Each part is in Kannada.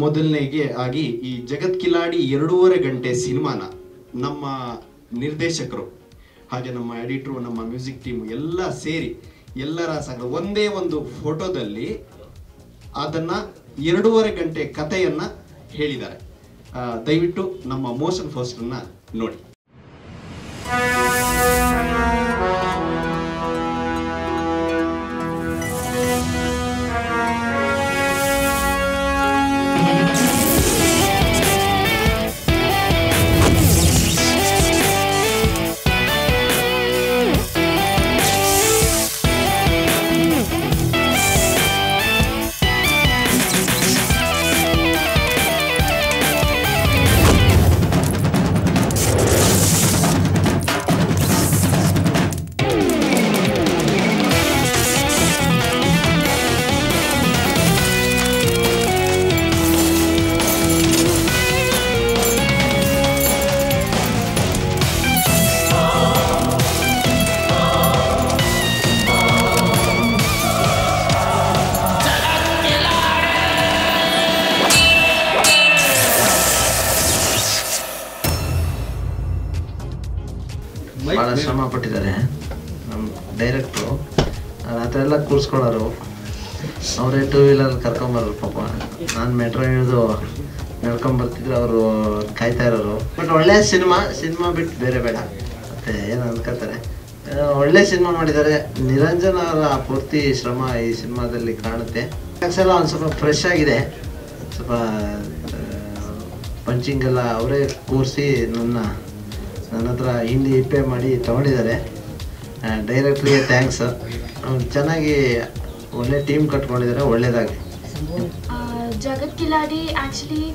ಮೊದಲನೇಗೆ ಆಗಿ ಈ ಜಗತ್ ಕಿಲಾಡಿ ಎರಡೂವರೆ ಗಂಟೆ ಸಿನಿಮಾನ ನಮ್ಮ ನಿರ್ದೇಶಕರು ಹಾಗೆ ನಮ್ಮ ಎಡಿಟ್ರು ನಮ್ಮ ಮ್ಯೂಸಿಕ್ ಟೀಮ್ ಎಲ್ಲ ಸೇರಿ ಎಲ್ಲರ ಸಂಗ ಒಂದೇ ಒಂದು ಫೋಟೋದಲ್ಲಿ ಅದನ್ನ ಎರಡೂವರೆ ಗಂಟೆ ಕಥೆಯನ್ನ ಹೇಳಿದ್ದಾರೆ ಆ, ದಯವಿಟ್ಟು ನಮ್ಮ ಮೋಷನ್ ಫಸ್ಟನ್ನ ನೋಡಿ ಭಾಳ ಶ್ರಮ ಪಟ್ಟಿದ್ದಾರೆ ನಮ್ಮ ಡೈರೆಕ್ಟ್ರು ರಾತ್ರಿ ಎಲ್ಲ ಕೂರಿಸ್ಕೊಳ್ಳೋರು ಅವರೇ ಟೂ ವೀಲರ್ ಕರ್ಕೊಂಬರೋರು ಪಾಪ ನಾನು ಮೆಟ್ರೋ ಇಳಿದು ನಡ್ಕೊಂಬರ್ತಿದ್ರೆ ಅವರು ಕಾಯ್ತಾ ಇರೋರು ಬಟ್ ಒಳ್ಳೆಯ ಸಿನಿಮಾ ಸಿನಿಮಾ ಬಿಟ್ಟು ಬೇರೆ ಬೇಡ ಮತ್ತೆ ಏನು ಅನ್ಕೋತಾರೆ ಆ, ಒಳ್ಳೆ ಸಿನಿಮಾ ಮಾಡಿದ್ದಾರೆ ನಿರಂಜನ್ ಅವರ ಪೂರ್ತಿ ಶ್ರಮ ಈ ಸಿನಿಮಾದಲ್ಲಿ ಕಾಣುತ್ತೆ ಎಲ್ಲ ಒಂದು ಸ್ವಲ್ಪ ಫ್ರೆಶ್ ಆಗಿದೆ ಸ್ವಲ್ಪ ಪಂಚಿಂಗ್ ಎಲ್ಲ ಅವರೇ ಕೂರಿಸಿ ನನ್ನ ನನ್ನ ಹತ್ರ ಹಿಂದಿ ಪೇ ಮಾಡಿ ತೊಗೊಂಡಿದ್ದಾರೆ ಡೈರೆಕ್ಟ್ರಿಗೆ ಥ್ಯಾಂಕ್ಸ್ ಚೆನ್ನಾಗಿ ಒಳ್ಳೆ ಟೀಮ್ ಕಟ್ಕೊಂಡಿದ್ದಾರೆ ಒಳ್ಳೇದಾಗಿ ಜಗತ್ ಕಿಲಾಡಿ ಆ್ಯಕ್ಚುಲಿ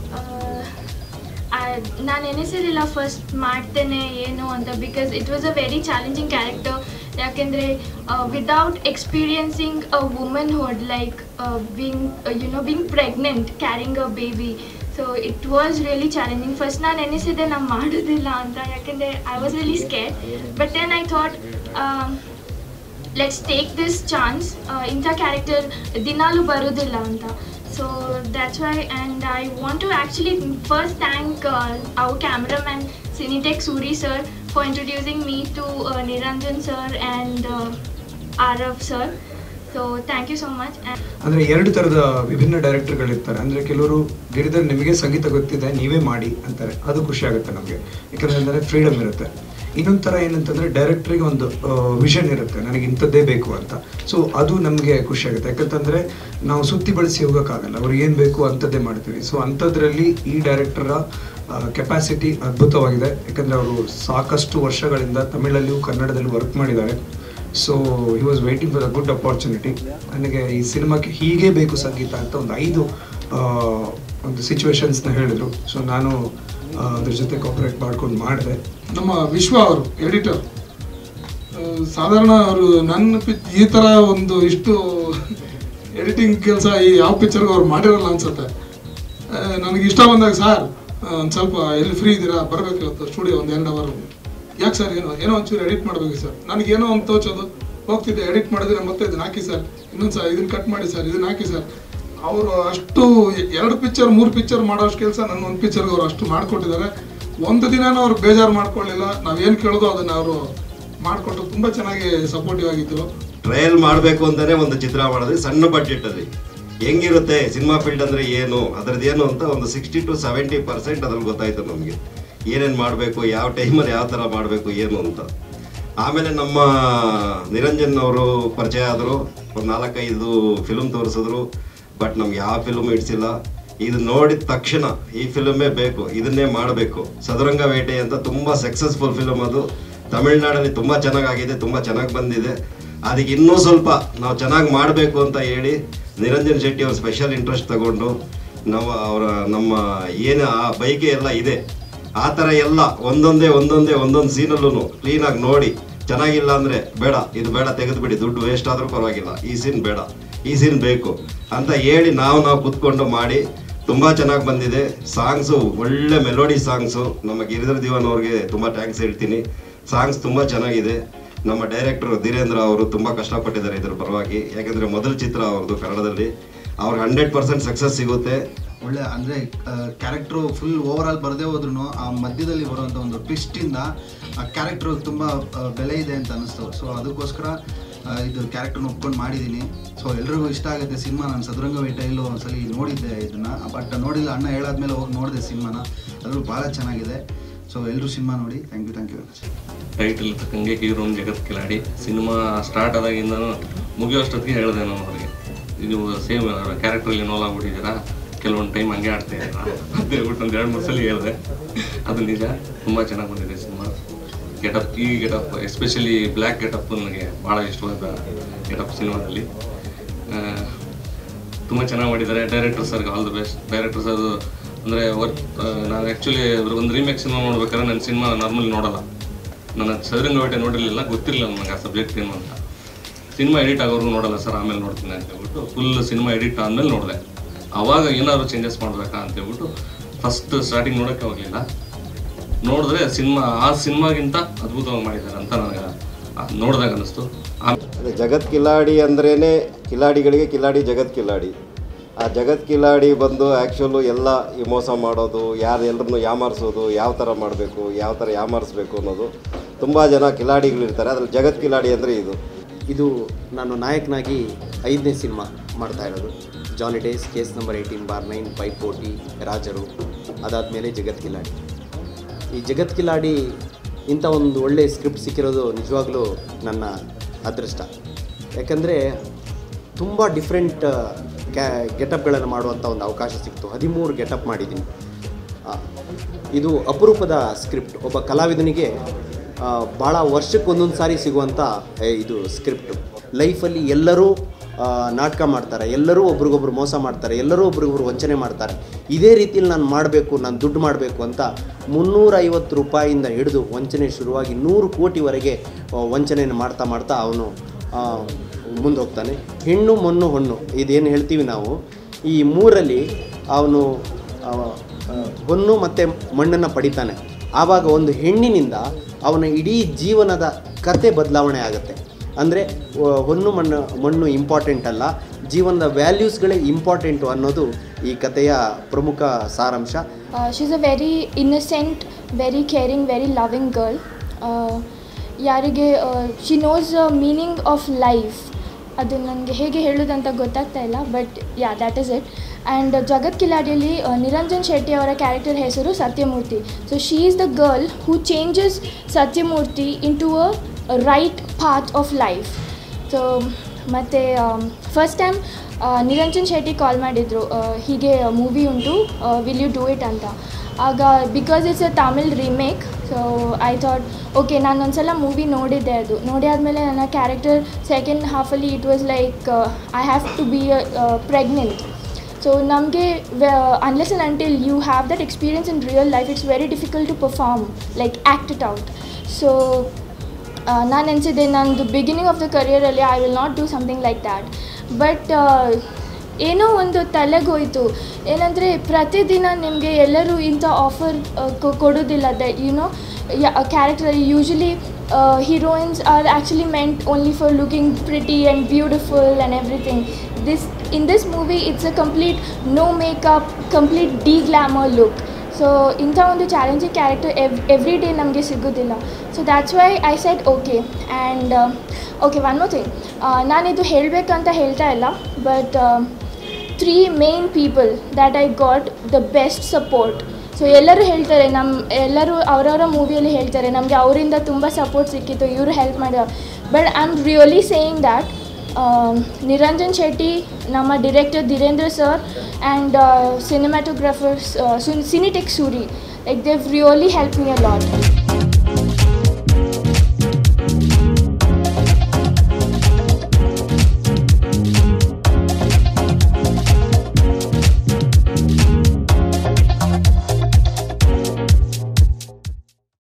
ನಾನು ಎನಿಸಿರಲಿಲ್ಲ ಫಸ್ಟ್ ಮಾಡ್ತೇನೆ ಏನು ಅಂತ because it was a very challenging character ಯಾಕೆಂದರೆ without experiencing a womanhood like being you know being pregnant carrying a baby so it was really challenging first ನಾನು ಎನಿಸಿದ್ದೆ ನಾನು ಮಾಡೋದಿಲ್ಲ ಅಂತ ಯಾಕೆಂದರೆ I was really scare but then I thought let's take this chance ಇಂಥ ಕ್ಯಾರೆಕ್ಟರ್ ದಿನಾಲೂ ಬರೋದಿಲ್ಲ ಅಂತ so that's why and I want to actually first thank our cameraman Cinetech Suri sir for introducing me to uh, Niranjan sir and uh, Arav sir. So thank you so much. And ಅಂದರೆ ಎರಡು ಥರದ ವಿಭಿನ್ನ ಡೈರೆಕ್ಟರ್ಗಳಿರ್ತಾರೆ ಅಂದರೆ ಕೆಲವರು ಗಿರಿಧರ್ ನಿಮಗೆ ಸಂಗೀತ ಗೊತ್ತಿದೆ ನೀವೇ ಮಾಡಿ ಅಂತಾರೆ ಅದು ಖುಷಿ ಆಗುತ್ತೆ ನಮಗೆ ಯಾಕಂದರೆ ಅಂದರೆ ಫ್ರೀಡಮ್ ಇರುತ್ತೆ ಇನ್ನೊಂದು ಥರ ಏನಂತಂದರೆ ಡೈರೆಕ್ಟ್ರಿಗೆ ಒಂದು ವಿಷನ್ ಇರುತ್ತೆ ನನಗೆ ಇಂಥದ್ದೇ ಬೇಕು ಅಂತ ಸೊ ಅದು ನಮಗೆ ಖುಷಿ ಆಗುತ್ತೆ ಯಾಕಂತಂದರೆ ನಾವು ಸುತ್ತಿ ಬಳಸಿ ಹೋಗೋಕ್ಕಾಗಲ್ಲ ಅವ್ರಿಗೆ ಏನು ಬೇಕು ಅಂಥದ್ದೇ ಮಾಡ್ತೀವಿ ಸೊ ಅಂಥದ್ರಲ್ಲಿ ಈ ಡೈರೆಕ್ಟರ ಕೆಪಾಸಿಟಿ ಅದ್ಭುತವಾಗಿದೆ ಯಾಕಂದರೆ ಅವರು ಸಾಕಷ್ಟು ವರ್ಷಗಳಿಂದ ತಮಿಳಲ್ಲಿಯೂ ಕನ್ನಡದಲ್ಲೂ ವರ್ಕ್ ಮಾಡಿದ್ದಾರೆ so he was waiting for a good opportunity ನನಗೆ ಈ ಸಿನಿಮಾಕ್ಕೆ ಹೀಗೆ ಬೇಕು ಸಂಗೀತ ಅಂತ ಒಂದು ಐದು ಆ, ಒಂದು ಸಿಚುವೇಶನ್ಸ್ನ ಹೇಳಿದರು ಸೊ ನಾನು ಆ, ಅದ್ರ ಜೊತೆ ಕೋಪರೇಟ್ ಮಾಡ್ಕೊಂಡು ಮಾಡಿದೆ ನಮ್ಮ ವಿಶ್ವ ಅವರು ಎಡಿಟರ್ ಸಾಧಾರಣ ಅವರು ನನ್ನ ಪಿಚ್ ಈ ಥರ ಒಂದು ಇಷ್ಟು ಎಡಿಟಿಂಗ್ ಕೆಲಸ ಈ ಯಾವ ಪಿಕ್ಚರ್ಗೂ ಅವ್ರು ಮಾಡಿರಲ್ಲ ಅನ್ಸುತ್ತೆ ಆ, ನನಗೆ ಇಷ್ಟ ಬಂದಾಗ ಸರ್ ಒಂದು ಸ್ವಲ್ಪ ಎಲ್ಲಿ ಫ್ರೀ ಇದ್ದೀರಾ ಬರಬೇಕು ಇವತ್ತು ಸ್ಟುಡಿಯೋ ಒಂದು ಎರಡು ಅವರ್ ಯಾಕೆ ಸರ್ ಏನೋ ಏನೋ ಒಂಚೂರು ಎಡಿಟ್ ಮಾಡಬೇಕು ಸರ್ ನನಗೇನೋ ಒಂದು ತೋಚೋದು ಹೋಗ್ತಿದ್ದೆ ಎಡಿಟ್ ಮಾಡಿದ್ರೆ ಮತ್ತೆ ಇದನ್ನ ಹಾಕಿ ಸರ್ ಇನ್ನೊಂದು ಸರ್ ಇದನ್ನ ಕಟ್ ಮಾಡಿ ಸರ್ ಇದನ್ನ ಹಾಕಿ ಸರ್ ಅವರು ಅಷ್ಟು ಎರಡು ಪಿಕ್ಚರ್ ಮೂರು ಪಿಕ್ಚರ್ ಮಾಡೋಷ್ಟು ಕೆಲಸ ನನ್ನ ಒಂದು ಪಿಕ್ಚರ್ಗೆ ಅವರು ಅಷ್ಟು ಮಾಡಿಕೊಟ್ಟಿದ್ದಾರೆ ಒಂದು ದಿನಾನು ಅವ್ರು ಬೇಜಾರು ಮಾಡ್ಕೊಳ್ಳಿಲ್ಲ ನಾವೇನು ಕೇಳೋದು ಅದನ್ನ ಅವರು ಮಾಡಿಕೊಟ್ಟು ತುಂಬ ಚೆನ್ನಾಗಿ ಸಪೋರ್ಟಿವ್ ಆಗಿದ್ರು ಟ್ರಯಲ್ ಮಾಡಬೇಕು ಅಂತಾನೆ ಒಂದು ಚಿತ್ರ ಮಾಡಿದ್ವಿ ಸಣ್ಣ ಬಡ್ಜೆಟ್ ಅಲ್ಲಿ ಹೆಂಗಿರುತ್ತೆ ಸಿನಿಮಾ ಫೀಲ್ಡ್ ಅಂದ್ರೆ ಏನು ಅದ್ರದ್ದು ಏನು ಅಂತ ಒಂದು ಸಿಕ್ಸ್ಟಿ ಟು ಸೆವೆಂಟಿ ಪರ್ಸೆಂಟ್ ಅದ್ರಲ್ಲಿ ಗೊತ್ತಾಯ್ತು ನಮಗೆ ಏನೇನು ಮಾಡಬೇಕು ಯಾವ ಟೈಮಲ್ಲಿ ಯಾವ ಥರ ಮಾಡಬೇಕು ಏನು ಅಂತ ಆಮೇಲೆ ನಮ್ಮ ನಿರಂಜನ್ ಅವರು ಪರಿಚಯ ಆದರು ಒಂದು ನಾಲ್ಕೈದು ಫಿಲ್ಮ್ ತೋರಿಸಿದ್ರು ಬಟ್ ನಮ್ಗೆ ಯಾವ ಫಿಲ್ಮ್ ಇಡ್ಸಿಲ್ಲ ಇದು ನೋಡಿದ ತಕ್ಷಣ ಈ ಫಿಲ್ಮೇ ಬೇಕು ಇದನ್ನೇ ಮಾಡಬೇಕು ಸದುರಂಗ ಬೇಟೆ ಅಂತ ತುಂಬ ಸಕ್ಸಸ್ಫುಲ್ ಫಿಲ್ಮ್ ಅದು ತಮಿಳ್ನಾಡಲ್ಲಿ ತುಂಬ ಚೆನ್ನಾಗಾಗಿದೆ ತುಂಬ ಚೆನ್ನಾಗಿ ಬಂದಿದೆ ಅದಕ್ಕೆ ಇನ್ನೂ ಸ್ವಲ್ಪ ನಾವು ಚೆನ್ನಾಗಿ ಮಾಡಬೇಕು ಅಂತ ಹೇಳಿ ನಿರಂಜನ್ ಶೆಟ್ಟಿ ಅವ್ರ ಸ್ಪೆಷಲ್ ಇಂಟ್ರೆಸ್ಟ್ ತಗೊಂಡು ನಾವು ಅವರ ನಮ್ಮ ಏನು ಆ ಬೈಕೆ ಎಲ್ಲ ಇದೆ ಆ ಥರ ಎಲ್ಲ ಒಂದೊಂದೇ ಒಂದೊಂದೇ ಒಂದೊಂದು ಸೀನಲ್ಲೂ ಕ್ಲೀನಾಗಿ ನೋಡಿ ಚೆನ್ನಾಗಿಲ್ಲ ಅಂದರೆ ಬೇಡ ಇದು ಬೇಡ ತೆಗೆದುಬಿಡಿ ದುಡ್ಡು ವೇಸ್ಟ್ ಆದರೂ ಪರವಾಗಿಲ್ಲ ಈ ಸೀನ್ ಬೇಡ ಈ ಸೀನ್ ಬೇಕು ಅಂತ ಹೇಳಿ ನಾವು ನಾವು ಕೂತ್ಕೊಂಡು ಮಾಡಿ ತುಂಬ ಚೆನ್ನಾಗಿ ಬಂದಿದೆ ಸಾಂಗ್ಸು ಒಳ್ಳೆ ಮೆಲೋಡಿ ಸಾಂಗ್ಸು ನಮ್ಮ ಗಿರಿಧರ್ ದಿವಾನ್ ಅವ್ರಿಗೆ ತುಂಬ ಥ್ಯಾಂಕ್ಸ್ ಹೇಳ್ತೀನಿ ಸಾಂಗ್ಸ್ ತುಂಬ ಚೆನ್ನಾಗಿದೆ ನಮ್ಮ ಡೈರೆಕ್ಟರ್ ಧೀರೇಂದ್ರ ಅವರು ತುಂಬ ಕಷ್ಟಪಟ್ಟಿದ್ದಾರೆ ಇದ್ರ ಪರವಾಗಿ ಯಾಕೆಂದರೆ ಮೊದಲ ಚಿತ್ರ ಅವ್ರದ್ದು ಕನ್ನಡದಲ್ಲಿ ಅವ್ರಿಗೆ ಹಂಡ್ರೆಡ್ ಪರ್ಸೆಂಟ್ ಸಕ್ಸಸ್ ಸಿಗುತ್ತೆ ಒಳ್ಳೆ ಅಂದರೆ ಕ್ಯಾರೆಕ್ಟ್ರು ಫುಲ್ ಓವರ್ ಆಲ್ ಬರದೇ ಹೋದ್ರೂ ಆ ಮಧ್ಯದಲ್ಲಿ ಬರುವಂಥ ಒಂದು ಟ್ವಿಸ್ಟಿಂದ ಆ ಕ್ಯಾರೆಕ್ಟ್ರು ತುಂಬ ಬೆಲೆ ಇದೆ ಅಂತ ಅನ್ನಿಸ್ತು ಸೊ ಅದಕ್ಕೋಸ್ಕರ ಆ, ಇದು ಕ್ಯಾರೆಕ್ಟರ್ನ ಒಪ್ಕೊಂಡು ಮಾಡಿದ್ದೀನಿ ಸೊ ಎಲ್ರಿಗೂ ಇಷ್ಟ ಆಗುತ್ತೆ ಸಿನಿಮಾ ನಾನು ಸದುರಂಗ ವೈಟೈಲು ಒಂದ್ಸಲಿ ನೋಡಿದ್ದೆ ಇದನ್ನು ಬಟ್ ನೋಡಿಲ್ಲ ಅಣ್ಣ ಹೇಳಾದ್ಮೇಲೆ ಹೋಗಿ ನೋಡಿದೆ ಸಿನಿಮಾನ ಅದು ಭಾಳ ಚೆನ್ನಾಗಿದೆ ಸೊ ಎಲ್ಲರೂ ಸಿನಿಮಾ ನೋಡಿ thank you thank you very much title ತಕ್ಕಂಗೆ ಹೀರೋನ್ ಜಗತ್ ಕಿಲಾಡಿ ಸಿನಿಮಾ ಸ್ಟಾರ್ಟ್ ಆದಾಗಿಂದನೂ ಮುಗಿಯೋಷ್ಟೊತ್ತಿಗೆ ಹೇಳಿದೆ ನಾನು ಅವ್ರಿಗೆ ಇದು ಸೇಮ್ ಕ್ಯಾರೆಕ್ಟರ್ ಇನ್ವಾಲ್ವ್ ಆಗ್ಬಿಟ್ಟಿದ್ದೀರಾ ಕೆಲವೊಂದು ಟೈಮ್ ಹಂಗೆ ಆಡ್ತಾ ಇದ್ದೀರಾ ಅಂತ ಹೇಳ್ಬಿಟ್ಟು ಒಂದು ಎರಡು ಮೂರು ಸಲ ಹೇಳಿದೆ ಅದು ನಿಜ ತುಂಬ ಚೆನ್ನಾಗಿ ಬಂದಿದೆ ಸಿನಿಮಾ ಗೆಟಪ್ ಈ ಗೆಟಪ್ ಎಸ್ಪೆಷಲಿ ಬ್ಲ್ಯಾಕ್ ಗೆಟಪ್ ನನಗೆ ಭಾಳ ಇಷ್ಟವಾದ ಗೆಟಪ್ ಸಿನಿಮಾದಲ್ಲಿ ತುಂಬ ಚೆನ್ನಾಗಿ ಮಾಡಿದ್ದಾರೆ ಡೈರೆಕ್ಟರ್ ಸರ್ಗೆ all the best director sir ಅಂದರೆ ವರ್ಕ್ ನಾನು ಆ್ಯಕ್ಚುಲಿ ಒಂದು ರೀಮೇಕ್ ಸಿನಿಮಾ ನೋಡ್ಬೇಕಾದ್ರೆ ನನ್ನ ಸಿನಿಮಾ ನಾರ್ಮಲಿ ನೋಡಲ್ಲ ನನ್ನ ಸದರಂಗ ಬೇಟೆ ನೋಡಿರಲಿಲ್ಲ ಗೊತ್ತಿರಲಿಲ್ಲ ನನಗೆ ಆ ಸಬ್ಜೆಕ್ಟ್ ಏನು ಅಂತ ಸಿನಿಮಾ ಎಡಿಟ್ ಆಗೋರ್ಗು ನೋಡಲ್ಲ ಸರ್ ಆಮೇಲೆ ನೋಡ್ತೀನಿ ಅಂತ ಹೇಳ್ಬಿಟ್ಟು ಫುಲ್ ಸಿನಿಮಾ ಎಡಿಟ್ ಆದಮೇಲೆ ನೋಡಿದೆ ಅವಾಗ ಏನಾದ್ರು ಚೇಂಜಸ್ ಮಾಡಬೇಕಾ ಅಂತ ಹೇಳ್ಬಿಟ್ಟು ಫಸ್ಟ್ ಸ್ಟಾರ್ಟಿಂಗ್ ನೋಡೋಕ್ಕೆ ಹೋಗಲಿಲ್ಲ ನೋಡಿದ್ರೆ ಸಿನಿಮಾ ಆ ಸಿನಿಮಾಗಿಂತ ಅದ್ಭುತವಾಗಿ ಮಾಡಿದ್ದಾರೆ ಅಂತ ನನಗೆ ಅದ್ ನೋಡಿದಾಗ ಅನ್ನಿಸ್ತು ಆಮೇಲೆ ಅದೇ ಜಗತ್ ಕಿಲಾಡಿ ಅಂದ್ರೇ ಕಿಲಾಡಿಗಳಿಗೆ ಕಿಲಾಡಿ ಜಗತ್ ಕಿಲಾಡಿ ಆ ಜಗತ್ ಕಿಲಾಡಿ ಬಂದು ಆ್ಯಕ್ಚುಲು ಎಲ್ಲ ಈ ಮೋಸ ಮಾಡೋದು ಯಾರು ಎಲ್ಲರನ್ನು ಯಾಮಾರಿಸೋದು ಯಾವ ಥರ ಮಾಡಬೇಕು ಯಾವ ಥರ ಯಾಮಾರಿಸ್ಬೇಕು ಅನ್ನೋದು ತುಂಬ ಜನ ಕಿಲಾಡಿಗಳಿರ್ತಾರೆ ಅದ್ರಲ್ಲಿ ಜಗತ್ ಕಿಲಾಡಿ ಅಂದರೆ ಇದು ಇದು ನಾನು ನಾಯಕನಾಗಿ ಐದನೇ ಸಿನಿಮಾ ಮಾಡ್ತಾ ಇರೋದು Johnny days case number eighteen bar nine ಪೈಪೋಟಿ ರಾಜರು ಅದಾದಮೇಲೆ ಜಗತ್ ಕಿಲಾಡಿ ಈ ಜಗತ್ ಕಿಲಾಡಿ ಇಂಥ ಒಂದು ಒಳ್ಳೆಯ ಸ್ಕ್ರಿಪ್ಟ್ ಸಿಕ್ಕಿರೋದು ನಿಜವಾಗ್ಲೂ ನನ್ನ ಅದೃಷ್ಟ ಯಾಕಂದರೆ ತುಂಬ ಡಿಫ್ರೆಂಟ್ ಕ್ಯಾ ಗೆಟಪ್ಗಳನ್ನು ಮಾಡುವಂಥ ಒಂದು ಅವಕಾಶ ಸಿಕ್ತು ಹದಿಮೂರು ಗೆಟಪ್ ಮಾಡಿದ್ದೀನಿ ಆ, ಇದು ಅಪರೂಪದ ಸ್ಕ್ರಿಪ್ಟ್ ಒಬ್ಬ ಕಲಾವಿದನಿಗೆ ಆ, ಭಾಳ ವರ್ಷಕ್ಕೆ ಒಂದೊಂದು ಸಾರಿ ಸಿಗುವಂಥ ಏ, ಇದು ಸ್ಕ್ರಿಪ್ಟು ಲೈಫಲ್ಲಿ ಎಲ್ಲರೂ ಆ, ನಾಟಕ ಮಾಡ್ತಾರೆ ಎಲ್ಲರೂ ಒಬ್ರಿಗೊಬ್ರು ಮೋಸ ಮಾಡ್ತಾರೆ ಎಲ್ಲರೂ ಒಬ್ರಿಗೊಬ್ರು ವಂಚನೆ ಮಾಡ್ತಾರೆ ಇದೇ ರೀತಿಯಲ್ಲಿ ನಾನು ಮಾಡಬೇಕು ನಾನು ದುಡ್ಡು ಮಾಡಬೇಕು ಅಂತ ಮುನ್ನೂರೈವತ್ತು ರೂಪಾಯಿಂದ ಹಿಡಿದು ವಂಚನೆ ಶುರುವಾಗಿ ನೂರು ಕೋಟಿವರೆಗೆ ಆ, ವಂಚನೆಯನ್ನು ಮಾಡ್ತಾ ಮಾಡ್ತಾ ಅವನು ಮುಂದೆ ಹೋಗ್ತಾನೆ ಹೆಣ್ಣು ಮಣ್ಣು ಹೊಣ್ಣು ಇದೇನು ಹೇಳ್ತೀವಿ ನಾವು ಈ ಮೂರಲ್ಲಿ ಅವನು ಆ, ಆ, ಹೊನ್ನು ಮತ್ತು ಮಣ್ಣನ್ನು ಪಡಿತಾನೆ ಆವಾಗ ಒಂದು ಹೆಣ್ಣಿನಿಂದ ಅವನ ಇಡೀ ಜೀವನದ ಕತೆ ಬದಲಾವಣೆ ಆಗುತ್ತೆ ಅಂದರೆ ಹೊನ್ನು ಮಣ್ಣು ಮಣ್ಣು ಇಂಪಾರ್ಟೆಂಟ್ ಅಲ್ಲ ಜೀವನದ ವ್ಯಾಲ್ಯೂಸ್ಗಳೇ ಇಂಪಾರ್ಟೆಂಟು ಅನ್ನೋದು ಈ ಕಥೆಯ ಪ್ರಮುಖ ಸಾರಾಂಶ Uh, she's a very innocent, very caring, very loving girl. Uh, ಯಾರಿಗೆ she knows meaning of life ಅದು ನನಗೆ ಹೇಗೆ ಹೇಳೋದಂತ ಗೊತ್ತಾಗ್ತಾ ಇಲ್ಲ but ya that is it and Jagath ಕಿಲಾಡಿಯಲ್ಲಿ ಆ, ನಿರಂಜನ್ ಶೆಟ್ಟಿ ಅವರ ಕ್ಯಾರೆಕ್ಟರ್ ಹೆಸರು Satyamurthy so she is the girl who changes Satyamurthy into a right path of life so ಮತ್ತು first time Niranjan Shetty call ಮಾಡಿದರು ಹೀಗೆ ಮೂವಿ ಉಂಟು ವಿಲ್ ಯು ಡೂ ಇಟ್ ಅಂತ ಆಗ because it's a Tamil remake so I thought okay ನಾನು ಒಂದ್ಸಲ ಮೂವಿ ನೋಡಿದ್ದೆ ಅದು ನೋಡಿ ಆದಮೇಲೆ ನನ್ನ ಕ್ಯಾರೆಕ್ಟರ್ ಸೆಕೆಂಡ್ ಹಾಫಲ್ಲಿ it was like I have to be pregnant so ನಮಗೆ unless and until you have that experience in real life it's very difficult to perform like act it out so ನಾನು ಅನಿಸಿದೆ ನಂದು ಬಿಗಿನಿಂಗ್ ಆಫ್ ದ ಕರಿಯರಲ್ಲಿ I will not do something like that but ಏನೋ ಒಂದು ತಲೆಗೋಯ್ತು ಏನಂದರೆ ಪ್ರತಿದಿನ ನಿಮಗೆ ಎಲ್ಲರೂ ಇಂಥ ಆಫರ್ ಕೊಡೋದಿಲ್ಲ that you know character usually heroines are actually meant only for looking pretty and beautiful and everything this in this movie it's a complete no makeup complete deglamour look so ಇಂಥ ಒಂದು challenging character ev every day ನಮಗೆ ಸಿಗೋದಿಲ್ಲ so that's why I set okay and okay one more thing ನಾನಿದು ಹೇಳಬೇಕಂತ ಹೇಳ್ತಾ ಇಲ್ಲ but three main people that I got the best support so ಎಲ್ಲರೂ ಹೇಳ್ತಾರೆ ನಮ್ಮ ಎಲ್ಲರೂ ಅವರವರ ಮೂವಿಯಲ್ಲಿ ಹೇಳ್ತಾರೆ ನಮಗೆ ಅವರಿಂದ ತುಂಬ ಸಪೋರ್ಟ್ ಸಿಕ್ಕಿತ್ತು ಇವರು ಹೆಲ್ಪ್ ಮಾಡಿದ but I am really saying that Niranjan Shetty ನಮ್ಮ director Dheerendra sir and cinematographers Cinetech Suri like Dev really help me a lot